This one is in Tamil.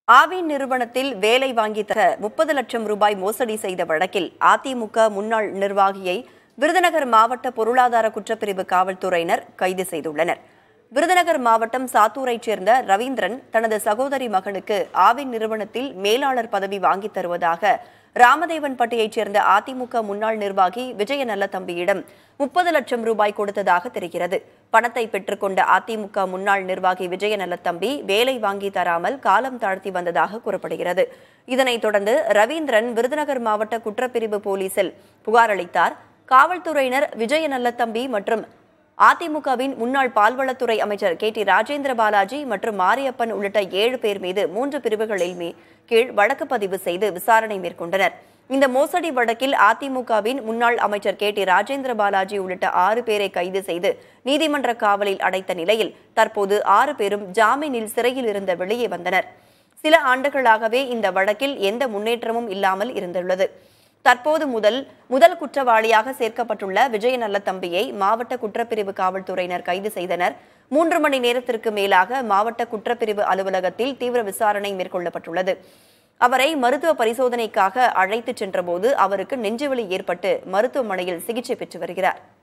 ஆவின் நிறுவனத்தில் வேலை வாங்கி தர முப்பது லட்சம் ரூபாய் மோசடி செய்த வழக்கில் அதிமுக முன்னாள் நிர்வாகியை விருதுநகர் மாவட்ட பொருளாதார குற்றப்பிரிவு காவல்துறையினர் கைது செய்துள்ளனர் விருதுநகர் மாவட்டம் சாத்தூரைச் சேர்ந்த ரவீந்திரன் தனது சகோதரி மகனுக்கு ஆவின் நிறுவனத்தில் மேலாளர் பதவி வாங்கித் தருவதாக ராமதேவன்பட்டியைச் சேர்ந்த அதிமுக முன்னாள் நிர்வாகி விஜய நல்லதம்பியிடம் முப்பது லட்சம் ரூபாய் கொடுத்ததாக தெரிகிறது பணத்தை பெற்றுக்கொண்ட அதிமுக முன்னாள் நிர்வாகி விஜய நல்லதம்பி வேலை வாங்கி தராமல் காலம் தாழ்த்தி வந்ததாக கூறப்படுகிறது இதனைத் தொடர்ந்து ரவீந்திரன் விருதுநகர் மாவட்ட குற்றப்பிரிவு போலீசில் புகார் அளித்தார் காவல்துறையினர் விஜய நல்லதம்பி மற்றும் அதிமுகவின் முன்னாள் பால்வளத்துறை அமைச்சர் கே டி ராஜேந்திர பாலாஜி மற்றும் மாரியப்பன் உள்ளிட்ட ஏழு பேர் மீது மூன்று பிரிவுகளில் மீ- கீழ் வழக்கு பதிவு செய்து விசாரணை மேற்கொண்டனர் இந்த மோசடி வழக்கில் அதிமுகவின் முன்னாள் அமைச்சர் கே டி ராஜேந்திர பாலாஜி உள்ளிட்ட ஆறு பேரை கைது செய்து நீதிமன்ற காவலில் அடைத்த நிலையில் தற்போது ஆறு பேரும் ஜாமீனில் சிறையில் இருந்த வெளியே வந்தனர் சில ஆண்டுகளாகவே இந்த வழக்கில் எந்த முன்னேற்றமும் இல்லாமல் இருந்துள்ளது தற்போது முதல் முதல் குற்றவாளியாக சேர்க்கப்பட்டுள்ள விஜய நல்லதம்பியை மாவட்ட குற்றப்பிரிவு காவல்துறையினர் கைது செய்தனர் மூன்று மணி நேரத்திற்கு மேலாக மாவட்ட குற்றப்பிரிவு அலுவலகத்தில் தீவிர விசாரணை மேற்கொள்ளப்பட்டுள்ளது அவரை மருத்துவ பரிசோதனைக்காக அழைத்துச் சென்றபோது அவருக்கு நெஞ்சுவலி ஏற்பட்டு மருத்துவமனையில் சிகிச்சை பெற்று வருகிறார்